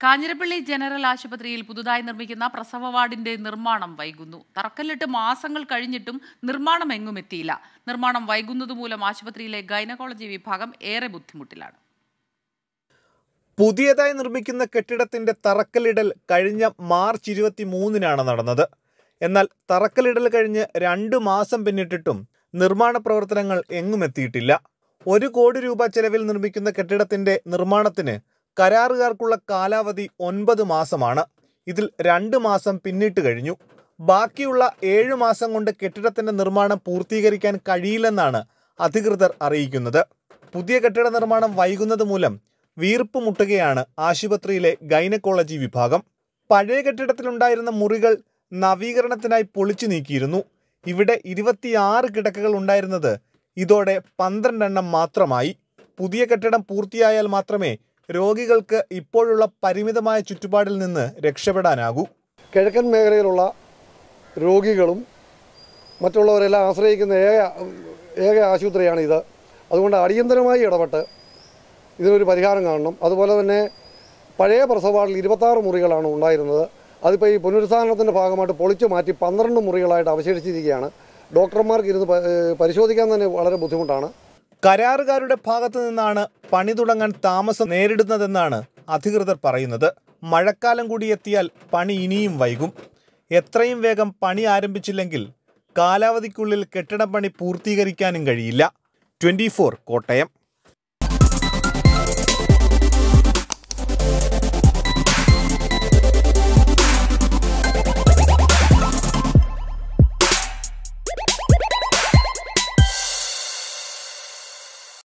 Kanjirappally general ആശുപത്രിയിൽ പുതുതായി നിർമ്മിക്കുന്ന പ്രസവ വാർഡിന്റെ നിർമ്മാണം വൈകുന്നു തറക്കല്ലിട്ട് മാസങ്ങൾ കഴിഞ്ഞിട്ടും നിർമ്മാണം എങ്ങും എത്തിയില്ല നിർമ്മാണം വൈകുന്നതുമൂലം ആശുപത്രിയിലെ ഗൈനക്കോളജി വിഭാഗം ഏറെ ബുദ്ധിമുട്ടിലാണ് പുതിയതായി നിർമ്മിക്കുന്ന കെട്ടിടത്തിന്റെ തറക്കല്ലിടൽ കഴിഞ്ഞ മാർച്ച് ഇരുപത്തി മൂന്നിനാണ് നടന്നത് എന്നാൽ തറക്കല്ലിടൽ കഴിഞ്ഞ് രണ്ട് മാസം പിന്നിട്ടിട്ടും നിർമ്മാണ പ്രവർത്തനങ്ങൾ എങ്ങും എത്തിയിട്ടില്ല ഒരു കോടി രൂപ ചെലവിൽ നിർമ്മിക്കുന്ന കെട്ടിടത്തിന്റെ നിർമ്മാണത്തിന് കരാറുകാർക്കുള്ള കാലാവധി ഒൻപത് മാസമാണ് ഇതിൽ രണ്ട് മാസം പിന്നിട്ട് കഴിഞ്ഞു ബാക്കിയുള്ള ഏഴു മാസം കൊണ്ട് കെട്ടിടത്തിന്റെ നിർമ്മാണം പൂർത്തീകരിക്കാൻ കഴിയില്ലെന്നാണ് അധികൃതർ അറിയിക്കുന്നത് പുതിയ കെട്ടിട നിർമ്മാണം വൈകുന്നത് മൂലം വീർപ്പ് മുട്ടുകയാണ് ആശുപത്രിയിലെ ഗൈനക്കോളജി വിഭാഗം പഴയ കെട്ടിടത്തിലുണ്ടായിരുന്ന മുറികൾ നവീകരണത്തിനായി പൊളിച്ചു നീക്കിയിരുന്നു ഇവിടെ ഇരുപത്തിയാറ് കിടക്കകൾ ഉണ്ടായിരുന്നത് ഇതോടെ പന്ത്രണ്ടെണ്ണം മാത്രമായി പുതിയ കെട്ടിടം പൂർത്തിയായാൽ മാത്രമേ രോഗികൾക്ക് ഇപ്പോഴുള്ള പരിമിതമായ ചുറ്റുപാടിൽ നിന്ന് രക്ഷപ്പെടാനാകൂ കിഴക്കൻ മേഖലയിലുള്ള രോഗികളും മറ്റുള്ളവരെല്ലാം ആശ്രയിക്കുന്ന ഏക ഏക ആശുപത്രിയാണ് ഇത് അതുകൊണ്ട് അടിയന്തരമായി ഇടപെട്ട് ഇതിനൊരു പരിഹാരം കാണണം അതുപോലെ തന്നെ പഴയ പ്രസവാർഡിൽ ഇരുപത്താറ് മുറികളാണ് ഉണ്ടായിരുന്നത് അതിപ്പോൾ ഈ പുനരുത്ഥാനത്തിൻ്റെ ഭാഗമായിട്ട് പൊളിച്ചു മാറ്റി പന്ത്രണ്ട് മുറികളായിട്ട് അവശേഷിച്ചിരിക്കുകയാണ് ഡോക്ടർമാർക്ക് ഇരുന്ന് പ- ഏഹ് പരിശോധിക്കാൻ തന്നെ വളരെ ബുദ്ധിമുട്ടാണ് കരാറുകാരുടെ ഭാഗത്തു നിന്നാണ് പണി തുടങ്ങാൻ താമസം നേരിടുന്നതെന്നാണ് അധികൃതർ പറയുന്നത് മഴക്കാലം കൂടി എത്തിയാൽ പണി ഇനിയും വൈകും എത്രയും വേഗം പണി ആരംഭിച്ചില്ലെങ്കിൽ കാലാവധിക്കുള്ളിൽ കെട്ടിടം പണി പൂർത്തീകരിക്കാനും കഴിയില്ല ട്വന്റി കോട്ടയം